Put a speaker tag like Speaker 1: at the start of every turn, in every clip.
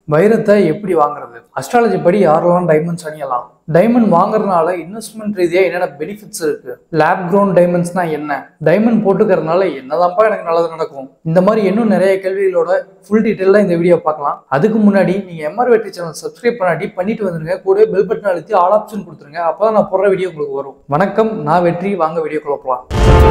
Speaker 1: வைரத்தை எப்படி வாங்குறது அஸ்ட்ராலஜி படி யாரெல்லாம் டைமண்ட்ஸ் அணியலாம் டைமண்ட் வாங்குறதுனால இன்வெஸ்ட்மெண்ட் ரீதியா என்னென்ன பெனிஃபிட்ஸ் இருக்கு லேப் க்ரோன் டைமண்ட்ஸ்னா என்ன டைமண்ட் போட்டுக்கிறதுனால என்னதான்ப்பா எனக்கு நல்லது நடக்கும் இந்த மாதிரி இன்னும் நிறைய கேள்விகளோட ஃபுல் டீட்டெயிலாக இந்த வீடியோ பார்க்கலாம் அதுக்கு முன்னாடி நீங்க எம்ஆர் வெற்றி சேனல் சப்ஸ்கிரைப் பண்ணாட்டி பண்ணிட்டு வந்துருங்க கூடவே பெல் பட்டன் அழுத்தி ஆல் ஆப்ஷன் கொடுத்துருங்க அப்பதான் நான் போடுற வீடியோ உங்களுக்கு வரும் வணக்கம் நான் வெற்றி வாங்க வீடியோ போகலாம்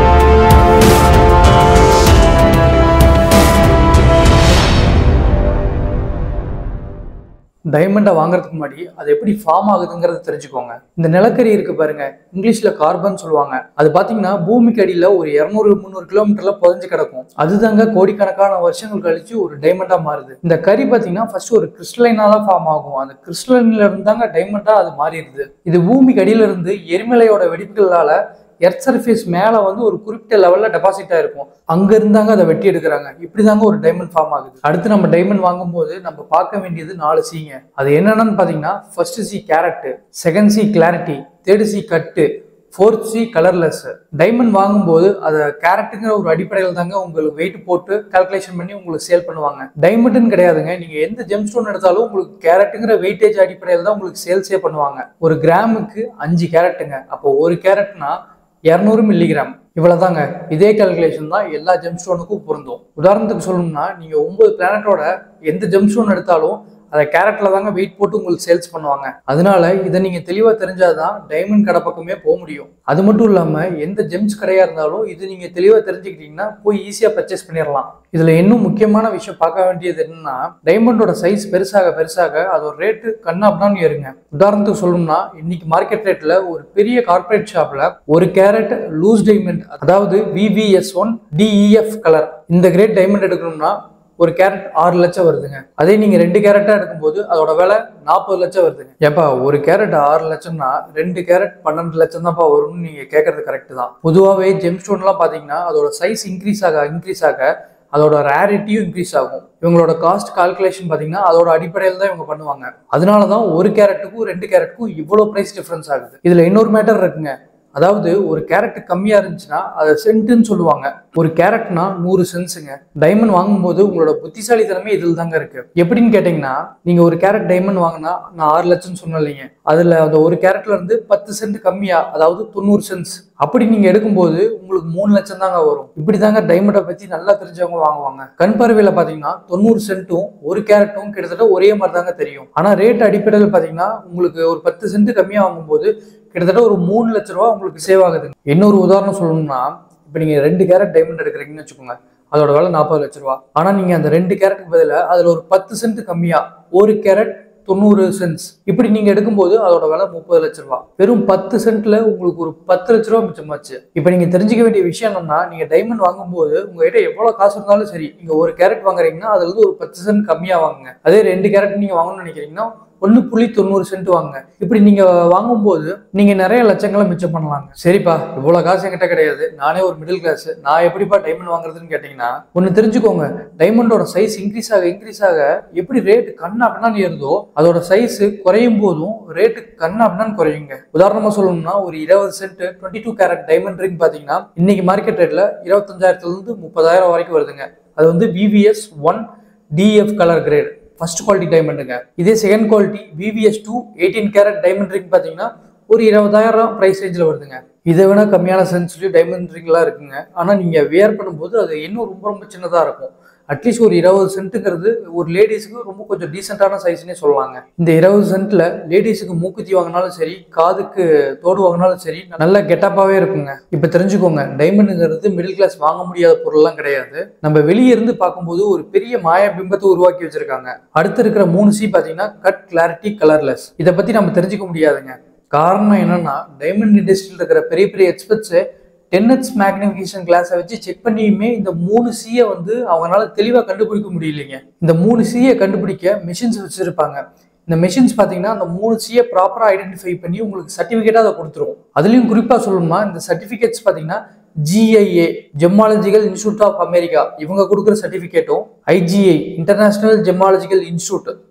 Speaker 1: டைமண்டை வாங்குறதுக்கு முன்னாடி அது எப்படி ஃபார்ம் ஆகுதுங்கிறத தெரிஞ்சுக்கோங்க இந்த நிலக்கரி இருக்கு பாருங்க இங்கிலீஷ்ல கார்பன் சொல்லுவாங்க அது பாத்தீங்கன்னா பூமிக்கு அடியில ஒரு இரநூறு முந்நூறு கிலோமீட்டர்ல புதைஞ்சு கிடக்கும் அதுதாங்க கோடிக்கணக்கான வருஷங்கள் கழிச்சு ஒரு டைமண்டா மாறுது இந்த கறி பாத்தீங்கன்னா ஃபர்ஸ்ட் ஒரு கிறிஸ்டலைனா தான் ஃபார்ம் ஆகும் அந்த கிறிஸ்டலைன்ல இருந்தாங்க டைமண்டா அது மாறிடுது இது பூமிக்கு அடியில இருந்து எரிமலையோட வெடிப்புகளால எர்த் சர்ஃபேஸ் மேலே வந்து ஒரு குறிப்பிட்ட லெவலில் டெபாசிட் ஆயிருக்கும் அங்க இருந்தாங்க அதை வெட்டி எடுக்கிறாங்க இப்படிதாங்க ஒரு டைமண்ட் ஃபார்ம் ஆகுது அடுத்து நம்ம டைமண்ட் வாங்கும்போது நம்ம பார்க்க வேண்டியது நாலு சீங்க அது என்னென்னு பார்த்தீங்கன்னா first C carat second C clarity third C cut fourth C colourless diamond வாங்கும்போது அதை கேரட்டுங்கிற ஒரு அடிப்படையில் தாங்க உங்களுக்கு வெயிட் போட்டு கால்குலேஷன் பண்ணி உங்களுக்கு சேல் பண்ணுவாங்க டைமண்ட்னு கிடையாதுங்க நீங்க எந்த ஜெம் ஸ்டோன் எடுத்தாலும் உங்களுக்கு கேரட்டுங்கிற வெயிட்டேஜ் அடிப்படையில் தான் உங்களுக்கு சேல்ஸே பண்ணுவாங்க ஒரு கிராமுக்கு அஞ்சு கேரட்டுங்க அப்போ ஒரு கேரட்னா இரநூறு மில்லிகிராம் இவ்வளவுதாங்க இதே கால்குலேஷன் தான் எல்லா ஜெம் ஸ்டோனுக்கும் பொருந்தும் உதாரணத்துக்கு சொல்லணும்னா நீங்க ஒன்பது பிளானட்டோட எந்த ஜெம் ஸ்டோன் எடுத்தாலும் அதை கேரட்ல தாங்க வெயிட் போட்டு உங்களுக்கு சேல்ஸ் பண்ணுவாங்க அதனால இதை நீங்க தெளிவா தெரிஞ்சாதான் டைமண்ட் கடை பக்கமே போக முடியும் அது மட்டும் இல்லாம எந்த ஜெம்ஸ் கடையா இருந்தாலும் இது நீங்க தெளிவா தெரிஞ்சுக்கிட்டீங்கன்னா போய் ஈஸியா பர்ச்சேஸ் பண்ணிடலாம் இதுல இன்னும் முக்கியமான விஷயம் பார்க்க வேண்டியது என்னன்னா டைமண்டோட சைஸ் பெருசாக பெருசாக அதோட ரேட்டு கண்ணாப்டான்னு ஏறுங்க உதாரணத்துக்கு சொல்லணும்னா இன்னைக்கு மார்க்கெட் ரேட்ல ஒரு பெரிய கார்பரேட் ஷாப்ல ஒரு கேரட் லூஸ் டைமண்ட் அதாவது விவிஎஸ் ஒன் டிஇஎஃப் கலர் இந்த கிரேட் டைமண்ட் எடுக்கணும்னா ஒரு கேரட் ஆறு லட்சம் வருதுங்க அதே நீங்க ரெண்டு கேரட்டா எடுக்கும்போது அதோட விலை நாற்பது லட்சம் வருதுங்க ஏப்பா ஒரு கேரட் ஆறு லட்சம்னா ரெண்டு கேரட் பன்னெண்டு லட்சம் தான்ப்பா வரும்னு நீங்க கேட்கறது கரெக்ட் தான் பொதுவாகவே ஜெம் ஸ்டோன்லாம் பாத்தீங்கன்னா அதோட சைஸ் இன்க்ரீஸ் ஆக இன்க்ரீஸ் ஆக அதோட ரேரிட்டியும் இன்க்ரீஸ் ஆகும் இவங்களோட காஸ்ட் கால்குலேஷன் பார்த்தீங்கன்னா அதோட அடிப்படையில் தான் இவங்க பண்ணுவாங்க அதனால தான் ஒரு கேரட்டுக்கும் ரெண்டு கேரட்டுக்கும் இவ்வளோ ப்ரைஸ் டிஃப்ரென்ஸ் ஆகுது இதில் இன்னொரு மேட்டர் இருக்குங்க அதாவது ஒரு கேரட் கம்மியாக இருந்துச்சுன்னா அதை சென்ட்டுன்னு சொல்லுவாங்க ஒரு கேரட்னா நூறு சென்ஸுங்க டைமண்ட் வாங்கும்போது உங்களோட புத்திசாலித்தனமே இதில் தாங்க இருக்கு எப்படின்னு கேட்டிங்கன்னா நீங்கள் ஒரு கேரட் டைமண்ட் வாங்கினா நான் ஆறு லட்சம் சொன்னேன் இல்லைங்க அதில் அந்த ஒரு கேரட்ல இருந்து பத்து சென்ட் கம்மியா அதாவது தொண்ணூறு சென்ஸ் அப்படி நீங்கள் எடுக்கும்போது உங்களுக்கு மூணு லட்சம் தாங்க வரும் இப்படி தாங்க டைமண்டை பற்றி நல்லா தெரிஞ்சவங்க வாங்குவாங்க கண் பார்வையில் பார்த்தீங்கன்னா தொண்ணூறு சென்ட்டும் ஒரு கேரட்டும் கிட்டத்தட்ட ஒரே மாதிரி தாங்க தெரியும் ஆனால் ரேட் அடிப்படையில் பார்த்தீங்கன்னா உங்களுக்கு ஒரு பத்து சென்ட் கம்மியாக வாங்கும்போது கிட்டத்தட்ட ஒரு மூணு லட்ச ரூபா உங்களுக்கு சேவ் ஆகுது இன்னொரு உதாரணம் சொல்லணும்னா இப்போ நீங்கள் ரெண்டு கேரட் டைமண்ட் எடுக்கிறீங்கன்னு வச்சுக்கோங்க அதோட விலை நாற்பது லட்ச ரூபா ஆனால் நீங்கள் அந்த ரெண்டு கேரட்டுக்கு பதிலாக அதில் ஒரு பத்து சென்ட் கம்மியாக ஒரு கேரட் தொண்ணூறு சென்ட்ஸ் இப்படி நீங்க எடுக்கும்போது அதோட விலை முப்பது லட்ச ரூபா வெறும் பத்து சென்ட்ல உங்களுக்கு ஒரு பத்து லட்ச ரூபா மிச்சமாச்சு இப்போ நீங்க தெரிஞ்சுக்க வேண்டிய விஷயம் என்னன்னா நீங்க டைமண்ட் வாங்கும்போது உங்ககிட்ட எவ்வளவு காசு இருந்தாலும் சரி நீங்க ஒரு கேரட் வாங்குறீங்கன்னா அதுல இருந்து ஒரு பத்து சென்ட் கம்மியா வாங்குங்க அதே ரெண்டு கேரட் நீங்க வாங்கணும்னு நினைக்கிறீங்கன்னா ஒன்று புள்ளி தொண்ணூறு சென்ட் வாங்க இப்படி நீங்க வாங்கும்போது நீங்க நிறைய லட்சங்களை மிச்சம் பண்ணலாங்க சரிப்பா இவ்வளவு காசு என்கிட்ட கிடையாது நானே ஒரு மிடில் கிளாஸ் நான் எப்படிப்பா டைமண்ட் வாங்குறதுன்னு கேட்டீங்கன்னா ஒன்று தெரிஞ்சுக்கோங்க டைமண்டோட சைஸ் இன்க்ரீஸ் ஆக இன்க்ரீஸ் ஆக எப்படி ரேட் கண்ணா அப்படின்னு ஏறுதோ அதோட சைஸ் குறையும் போதும் ரேட்டு கண்ணா அப்படின்னு குறையுங்க உதாரணமா சொல்லணும்னா ஒரு இருபது cent twenty two carat diamond ring பாத்தீங்கன்னா இன்னைக்கு மார்க்கெட் ரேட்ல இருபத்தஞ்சாயிரத்துல இருந்து முப்பதாயிரம் வரைக்கும் வருதுங்க அது வந்து VVS one DF colour grade first quality டைமண்டுங்க இதே second quality VVS two eighteen carat diamond ring பார்த்தீங்கன்னா ஒரு இருபதாயிரம் ப்ரைஸ் ரேஞ்சில் வருதுங்க இதை விட கம்மியான சென்சிட்டிவ் டைமண்ட் ரிங்லாம் இருக்குங்க ஆனால் நீங்கள் வியர் பண்ணும்போது அது இன்னும் ரொம்ப ரொம்ப சின்னதாக இருக்கும் அட்லீஸ்ட் ஒரு இருபது சென்ட்டுங்கிறது ஒரு லேடிஸுக்கு ரொம்ப கொஞ்சம் டீசெண்டான சைஸ்னே சொல்லலாங்க இந்த இருபது சென்ட்ல லேடிஸுக்கு மூக்குத்தி வாங்கினாலும் சரி காதுக்கு தோடு வாங்கினாலும் சரி நல்ல கெட்டப்பாவே இருக்குங்க இப்போ தெரிஞ்சுக்கோங்க டைமண்டுங்கிறது மிடில் கிளாஸ் வாங்க முடியாத பொருள்லாம் கிடையாது நம்ம வெளியே இருந்து பார்க்கும்போது ஒரு பெரிய மாய பிம்பத்தை உருவாக்கி வச்சிருக்காங்க அடுத்து இருக்கிற மூணு சி பார்த்தீங்கன்னா கட் கிளாரிட்டி கலர்லெஸ் இதை பத்தி நம்ம தெரிஞ்சுக்க முடியாதுங்க காரணம் என்னன்னா டைமண்ட் இண்டஸ்ட்ரியில் இருக்கிற பெரிய பெரிய எக்ஸ்பர்ட்ஸு டென் எக்ஸ் மேக்னிஃபிகேஷன் கிளாஸை வச்சு செக் பண்ணியுமே இந்த மூணு சியை வந்து அவங்களால தெளிவாக கண்டுபிடிக்க முடியலைங்க இந்த மூணு சியை கண்டுபிடிக்க மிஷின்ஸ் வச்சுருப்பாங்க இந்த மெஷின்ஸ் பார்த்தீங்கன்னா அந்த மூணு சியை ப்ராப்பராக ஐடென்டிஃபை பண்ணி உங்களுக்கு சர்டிஃபிகேட்டாக அதை கொடுத்துரும் அதுலேயும் குறிப்பாக சொல்லணும்னா இந்த சர்டிஃபிகேட்ஸ் பார்த்தீங்கன்னா GIA gemological institute of America இவங்க கொடுக்குற சர்டிஃபிகேட்டும் ஐஜிஐ இன்டர்நேஷனல் ஜெமாலஜிக்கல் இன்ஸ்டியூட்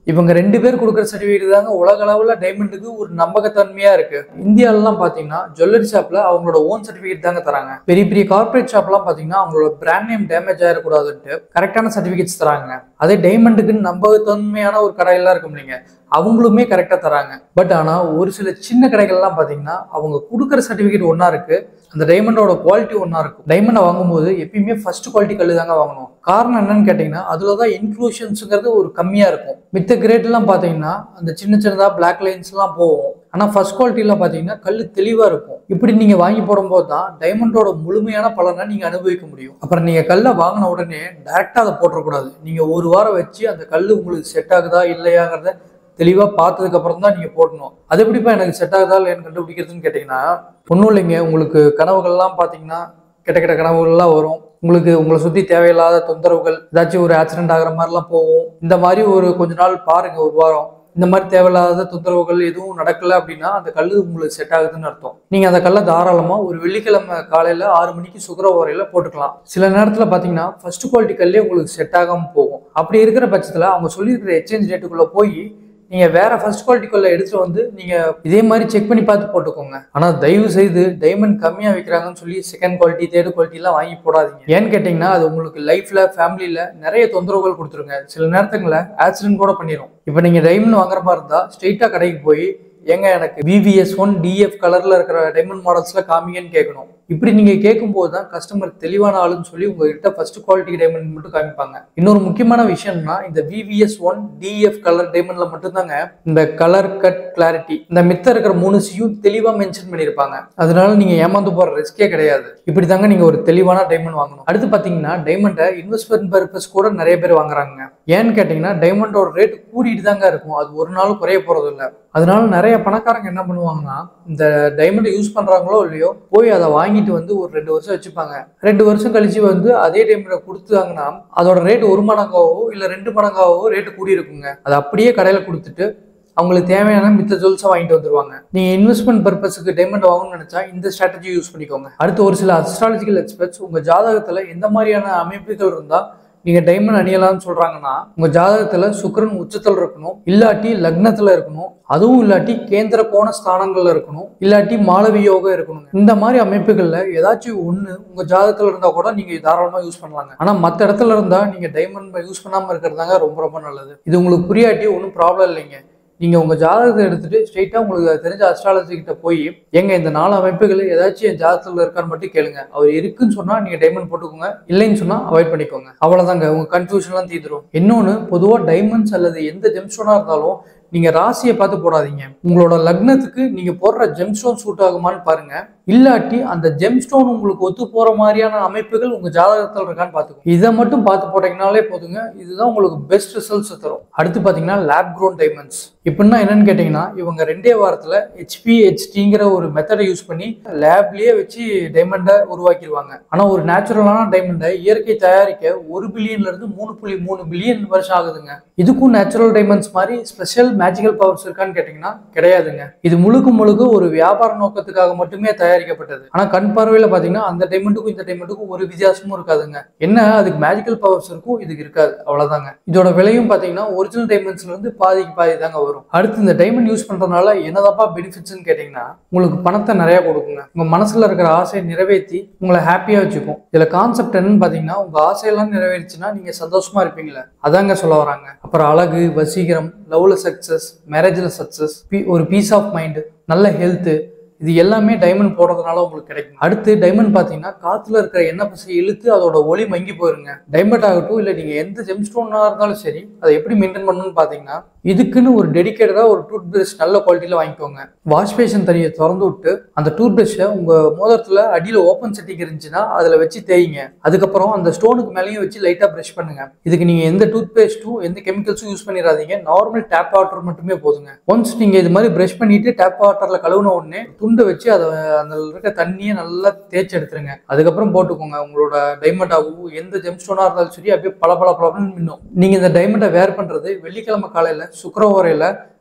Speaker 1: இவங்க ரெண்டு பேர் கொடுக்குற சர்டிஃபிகேட் தாங்க உலக அளவில் டைமண்டுக்கு ஒரு நம்பகத்தன்மையா இருக்கு இந்தியாவிலலாம் பார்த்தீங்கன்னா ஜுவல்லரி ஷாப்ல அவங்களோட ஓன் சர்டிஃபிகேட் தாங்க தராங்க பெரிய பெரிய கார்பரேட் ஷாப்லாம் பார்த்தீங்கன்னா அவங்களோட பிராண்ட் நேம் டேமேஜ் ஆயிடக்கூடாதுன்ட்டு கரெக்டான சர்டிஃபிகேட்ஸ் தராங்க அதே டைமண்டுக்குன்னு நம்பகத்தன்மையான ஒரு கடையெல்லாம் இருக்கும் இல்லைங்க அவங்களுமே கரெக்டாக தராங்க பட் ஆனால் ஒரு சில சின்ன கடைகள்லாம் பார்த்தீங்கன்னா அவங்க கொடுக்குற சர்டிஃபிகேட் ஒன்றா இருக்கு அந்த டைமண்டோட குவாலிட்டி ஒன்றா இருக்கும் டைமண்டை வாங்கும்போது எப்பயுமே ஃபர்ஸ்ட் குவாலிட்டி கல் தாங்க வாங்கணும் காரணம் என்னன்னு கேட்டிங்கன்னா அதில் தான் இன்க்ளூஷன்ஸுங்கிறது ஒரு கம்மியாக இருக்கும் மித்த கிரேட்லாம் பார்த்தீங்கன்னா அந்த சின்ன சின்னதாக பிளாக் லைன்ஸ்லாம் போகும் ஆனால் ஃபர்ஸ்ட் குவாலிட்டியில் பார்த்தீங்கன்னா கல் தெளிவாக இருக்கும் இப்படி நீங்கள் வாங்கி போடும்போது தான் டைமண்டோட முழுமையான பலனை நீங்கள் அனுபவிக்க முடியும் அப்புறம் நீங்கள் கல்லை வாங்கின உடனே டேரெக்டாக அதை போட்டுறக்கூடாது நீங்கள் ஒரு வாரம் வச்சு அந்த கல் உங்களுக்கு செட் ஆகுதா இல்லையாங்கிறத தெளிவாக பார்த்ததுக்கு அப்புறம் தான் நீங்கள் போடணும் அது எப்படிப்பா எனக்கு செட் ஆகுதா இல்லையான்னு கண்டுபிடிக்கிறதுன்னு கேட்டிங்கன்னா ஒன்றும் இல்லைங்க உங்களுக்கு கனவுகள்லாம் பார்த்தீங்கன்னா கெட்ட கெட்ட கனவுகள்லாம் வரும் உங்களுக்கு உங்களை சுற்றி தேவையில்லாத தொந்தரவுகள் ஏதாச்சும் ஒரு ஆக்சிடென்ட் ஆகிற மாதிரிலாம் போகும் இந்த மாதிரி ஒரு கொஞ்ச நாள் பாருங்க ஒரு வாரம் இந்த மாதிரி தேவையில்லாத தொந்தரவுகள் எதுவும் நடக்கல அப்படின்னா அந்த கல் உங்களுக்கு செட் ஆகுதுன்னு அர்த்தம் நீங்கள் அந்த கல்லை தாராளமாக ஒரு வெள்ளிக்கிழமை காலையில் ஆறு மணிக்கு சுக்கர வரையில் போட்டுக்கலாம் சில நேரத்தில் பார்த்தீங்கன்னா ஃபர்ஸ்ட் குவாலிட்டி கல்லே உங்களுக்கு செட் ஆகாமல் போகும் அப்படி இருக்கிற பட்சத்தில் அவங்க சொல்லியிருக்கிற எக்ஸ்சேஞ்ச் ரேட்டுக்குள்ளே போய் நீங்கள் வேற ஃபர்ஸ்ட் குவாலிட்டிக்குள்ள எடுத்துட்டு வந்து நீங்கள் இதே மாதிரி செக் பண்ணி பார்த்து போட்டுக்கோங்க ஆனால் தயவு செய்து டைமண்ட் கம்மியாக விற்கிறாங்கன்னு சொல்லி செகண்ட் குவாலிட்டி தேர்ட் குவாலிட்டிலாம் வாங்கி போடாதீங்க ஏன்னு கேட்டிங்கன்னா அது உங்களுக்கு லைஃப்பில் ஃபேமிலியில் நிறைய தொந்தரவுகள் கொடுத்துருங்க சில நேரத்துங்களில் ஆக்சிடென்ட் கூட பண்ணிடும் இப்போ நீங்கள் டைமண்ட் வாங்குற மாதிரி இருந்தால் ஸ்ட்ரெயிட்டாக கடைக்கு போய் ஏங்க எனக்கு விவிஎஸ் ஒன் டிஎஃப் கலரில் இருக்கிற டைமண்ட் மாடல்ஸில் காமிங்கன்னு கேட்கணும் இப்படி நீங்கள் கேட்கும்போது தான் கஸ்டமர் தெளிவான ஆளுன்னு சொல்லி உங்ககிட்ட ஃபர்ஸ்ட் குவாலிட்டி டைமண்ட் மட்டும் காமிப்பாங்க இன்னொரு முக்கியமான விஷயம்னா இந்த விவிஎஸ் ஒன் டிஎஃப் கலர் டைமண்ட்ல மட்டும்தாங்க இந்த கலர் கட் கிளாரிட்டி இந்த மித்த இருக்கிற மூணு சியும் தெளிவாக மென்ஷன் பண்ணியிருப்பாங்க அதனால நீங்கள் ஏமாந்து போகிற ரிஸ்கே கிடையாது இப்படி தாங்க நீங்கள் ஒரு தெளிவான டைமண்ட் வாங்கணும் அடுத்து பார்த்தீங்கன்னா டைமண்டை இன்வெஸ்ட்மெண்ட் பர்பஸ் கூட நிறைய பேர் வாங்குறாங்க ஏன்னு கேட்டிங்கன்னா டைமண்டோட ரேட் கூடிட்டு தாங்க இருக்கும் அது ஒரு நாளும் குறைய போகிறது இல்லை அதனால நிறைய பணக்காரங்க என்ன பண்ணுவாங்கன்னா இந்த டைமண்டை யூஸ் பண்றாங்களோ இல்லையோ போய் அதை வாங்கிட்டு வந்து ஒரு ரெண்டு வருஷம் வச்சுப்பாங்க ரெண்டு வருஷம் கழிச்சு வந்து அதே டைமண்டை கொடுத்தாங்கன்னா அதோட ரேட் ஒரு மடங்காவோ இல்லை ரெண்டு மடங்காவோ ரேட்டு கூடி இருக்குங்க அதை அப்படியே கடையில் கொடுத்துட்டு அவங்களுக்கு தேவையான மித்த ஜுவல்ஸை வாங்கிட்டு வந்துருவாங்க நீங்க இன்வெஸ்ட்மெண்ட் பர்பஸுக்கு டைமண்ட் வாங்கணும்னு நினைச்சா இந்த ஸ்ட்ராட்டஜி யூஸ் பண்ணிக்கோங்க அடுத்து ஒரு சில அஸ்ட்ராலஜிக்கல் எக்ஸ்பர்ட்ஸ் உங்க ஜாதகத்துல எந்த மாதிரியான அமைப்புகள் இருந்தா நீங்க டைமண்ட் அணியலாம்னு சொல்றாங்கன்னா உங்க ஜாதகத்துல சுக்கிரன் உச்சத்தில் இருக்கணும் இல்லாட்டி லக்னத்துல இருக்கணும் அதுவும் இல்லாட்டி கேந்திர கோண ஸ்தானங்கள்ல இருக்கணும் இல்லாட்டி மாளவி யோகம் இருக்கணும் இந்த மாதிரி அமைப்புகள்ல ஏதாச்சும் ஒண்ணு உங்க ஜாதகத்துல இருந்தா கூட நீங்க தாராளமா யூஸ் பண்ணலாங்க ஆனா மத்த இடத்துல இருந்தா நீங்க டைமண்ட் யூஸ் பண்ணாம இருக்கிறதாங்க ரொம்ப ரொம்ப நல்லது இது உங்களுக்கு புரியாட்டி ஒன்றும் ப்ராப்ளம் இல்லைங்க நீங்கள் உங்கள் ஜாதகத்தை எடுத்துட்டு ஸ்ட்ரெயிட்டாக உங்களுக்கு அது தெரிஞ்ச அஸ்ட்ராலஜி கிட்ட போய் எங்க இந்த நாலு அமைப்புகள் ஏதாச்சும் என் ஜாதகத்தில் இருக்கான்னு மட்டும் கேளுங்க அவர் இருக்குன்னு சொன்னால் நீங்கள் டைமண்ட் போட்டுக்கோங்க இல்லைன்னு சொன்னால் அவாய்ட் பண்ணிக்கோங்க அவ்வளோதாங்க உங்கள் கன்ஃபியூஷன்லாம் தீர்ந்துரும் இன்னொன்று பொதுவாக டைமண்ட்ஸ் அல்லது எந்த ஜெம்ஸ்டோனாக இருந்தாலும் நீங்கள் ராசியை பார்த்து போடாதீங்க உங்களோட லக்னத்துக்கு நீங்கள் போடுற ஜெம்ஸ்டோன் சூட் ஆகுமான்னு பாருங்க இல்லாட்டி அந்த ஜெம்ஸ்டோன் உங்களுக்கு ஒத்து போற மாதிரியான அமைப்புகள் உங்க ஜாதகத்தில் இருக்கான்னு பார்த்துக்கோங்க இதை மட்டும் பார்த்து போட்டீங்கனாலே போதுங்க இதுதான் உங்களுக்கு பெஸ்ட் ரிசல்ட்ஸ் தரும் அடுத்து பார்த்தீங்கன்னா லேப் க்ரோன் டைமண்ட்ஸ் இப்படின்னா என்னன்னு கேட்டிங்கன்னா இவங்க ரெண்டே வாரத்தில் ஹெச்பி ஹெச்டிங்கிற ஒரு மெத்தடை யூஸ் பண்ணி லேப்லயே வச்சு டைமண்டை உருவாக்கிடுவாங்க ஆனால் ஒரு நேச்சுரலான டைமண்டை இயற்கை தயாரிக்க ஒரு பில்லியன்ல இருந்து மூணு புள்ளி மூணு பில்லியன் வருஷம் ஆகுதுங்க இதுக்கும் நேச்சுரல் டைமண்ட்ஸ் மாதிரி ஸ்பெஷல் மேஜிக்கல் பவர்ஸ் இருக்கான்னு கேட்டிங்கன்னா கிடையாதுங்க இது முழுக்க முழுக்க ஒரு வியாபார நோக்கத்துக்காக மட்டுமே தயாரிக்கப்பட்டது ஆனால் கண் பார்வையில் பார்த்தீங்கன்னா அந்த டைமண்டுக்கும் இந்த டைமண்டுக்கும் ஒரு வித்தியாசமும் இருக்காதுங்க என்ன அதுக்கு மேஜிக்கல் பவர்ஸ் இருக்கும் இதுக்கு இருக்காது அவ்வளவுதாங்க இதோட விலையும் பார்த்தீங்கன்னா ஒரிஜினல் டைமண்ட்ஸ்ல இருந்து பாதிக்கு பாதி தாங்க வரும் அடுத்து இந்த டைமண்ட் யூஸ் பண்றதுனால என்னதாப்பா பெனிஃபிட்ஸ்னு கேட்டிங்கன்னா உங்களுக்கு பணத்தை நிறைய கொடுக்குங்க உங்க மனசுல இருக்கிற ஆசையை நிறைவேற்றி உங்களை ஹாப்பியா வச்சுக்கும் இதுல கான்செப்ட் என்னன்னு பார்த்தீங்கன்னா உங்க ஆசையெல்லாம் நிறைவேறிச்சுன்னா நீங்க சந்தோஷமா இருப்பீங்களே அதாங்க சொல்ல வராங்க அப்புறம் அழகு வசீகரம் லவ்ல சக்சஸ் மேரேஜ்ல சக்சஸ் ஒரு பீஸ் ஆஃப் மைண்ட் நல்ல ஹெல்த் இது எல்லாமே டைமண்ட் போடுறதுனால உங்களுக்கு கிடைக்கும் அடுத்து டைமண்ட் பார்த்தீங்கன்னா காத்துல இருக்கிற எண்ணெய் பசை இழுத்து அதோட ஒளி மங்கி போயிருங்க டைமண்ட் ஆகட்டும் இல்லை நீங்க எந்த ஜெம் ஸ்டோனா இருந்தாலும் சரி அதை எப்படி மெயின்டைன் பண்ணணும்னு பார்த்தீங்கன்னா இதுக்குன்னு ஒரு டெடிக்கேட்டடாக ஒரு டூத் பிரஷ் நல்ல குவாலிட்டியில் வாங்கிக்கோங்க வாஷ் பேஷன் தண்ணியை திறந்து விட்டு அந்த டூத் பிரஷ்ஷை உங்கள் மோதிரத்தில் அடியில் ஓப்பன் செட்டிங் இருந்துச்சுன்னா அதில் வச்சு தேய்ங்க அதுக்கப்புறம் அந்த ஸ்டோனுக்கு மேலேயும் வச்சு லைட்டாக ப்ரஷ் பண்ணுங்க இதுக்கு நீங்கள் எந்த டூத் பேஸ்ட்டும் எந்த கெமிக்கல்ஸும் யூஸ் பண்ணிடாதீங்க நார்மல் டேப் வாட்டர் மட்டுமே போதுங்க ஒன்ஸ் நீங்கள் இது மாதிரி ப்ரஷ் பண்ணிட்டு டேப் வாட்டரில் கழுவுன உடனே துண்டை வச்சு அதை அதில் இருக்க தண்ணியை நல்லா தேய்ச்சி எடுத்துருங்க அதுக்கப்புறம் போட்டுக்கோங்க உங்களோட டைமண்ட் ஆகும் எந்த ஜெம் ஸ்டோனாக இருந்தாலும் சரி அப்படியே பல பல பலன்னு மின்னும் நீங்கள் இந்த டைமண்டை வேர் பண்ணுறது வெள்ளிக்கிழமை காலையில் சுக்கரவாரையில்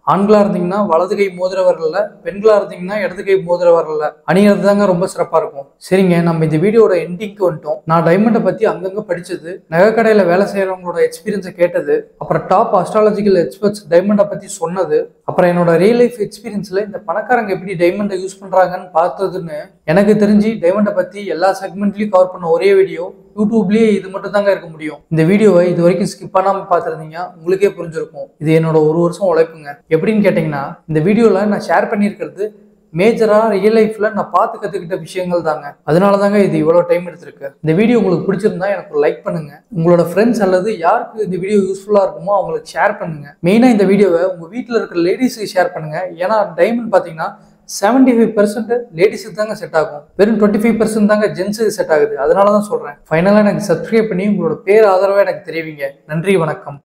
Speaker 1: ஆண்களா இருந்தீங்கன்னா வலது கை மோதிர வரல பெண்களா இருந்தீங்கன்னா இடது கை மோதிர வரல அணிகிறது தாங்க ரொம்ப சிறப்பா இருக்கும் சரிங்க நம்ம இந்த வீடியோட எண்டிங்க்கு வந்துட்டோம் நான் டைமண்டை பத்தி அங்கங்க படிச்சது நகைக்கடையில வேலை செய்யறவங்களோட எக்ஸ்பீரியன்ஸை கேட்டது அப்புறம் டாப் அஸ்ட்ராலஜிக்கல் எக்ஸ்பர்ட்ஸ் டைமண்டை பத்தி சொன்னது அப்புறம் என்னோட ரியல் லைஃப் எக்ஸ்பீரியன்ஸ்ல இந்த பணக்காரங்க எப்படி டைமண்டை யூஸ் பண்றாங்கன்னு பார்த்ததுன்னு எனக்கு தெரிஞ்சு டைமண்டை பத்தி எல்லா செக்மெண்ட்லயும் கவர் பண்ண ஒரே வீடியோ யூடியூப்லயே இது மட்டும் தாங்க இருக்க முடியும் இந்த வீடியோவை இது வரைக்கும் ஸ்கிப் பண்ணாம பார்த்துருந்தீங்க உங்களுக்கே புரிஞ்சிருக்கும் இது என்னோட ஒரு வருஷம் உழைப்புங்க எப்படின்னு கேட்டிங்கன்னா இந்த வீடியோல நான் ஷேர் பண்ணியிருக்கிறது மேஜரா ரியல் லைஃப்ல நான் பார்த்து கத்துக்கிட்ட விஷயங்கள் தாங்க அதனால தாங்க இது இவ்வளவு டைம் எடுத்திருக்கு இந்த வீடியோ உங்களுக்கு பிடிச்சிருந்தா எனக்கு லைக் பண்ணுங்க உங்களோட ஃப்ரெண்ட்ஸ் அல்லது யாருக்கு இந்த வீடியோ யூஸ்ஃபுல்லா இருக்குமோ அவங்களுக்கு ஷேர் பண்ணுங்க மெயினா இந்த வீடியோவை உங்க வீட்டில் இருக்கிற லேடிஸுக்கு ஷேர் பண்ணுங்க ஏன்னா டைமண்ட் பாத்தீங்கன்னா செவன்டி ஃபைவ் பர்சன்ட் லேடிஸுக்கு தாங்க செட் ஆகும் வெறும் டுவெண்ட்டி ஃபைவ் பர்சன்ட் தாங்க ஜென்ஸுக்கு செட் ஆகுது அதனால தான் சொல்றேன் ஃபைனலாக எனக்கு சப்ஸ்கிரைப் பண்ணி உங்களோட பேர் ஆதரவாக எனக்கு தெரிவிங்க நன்றி வணக்கம்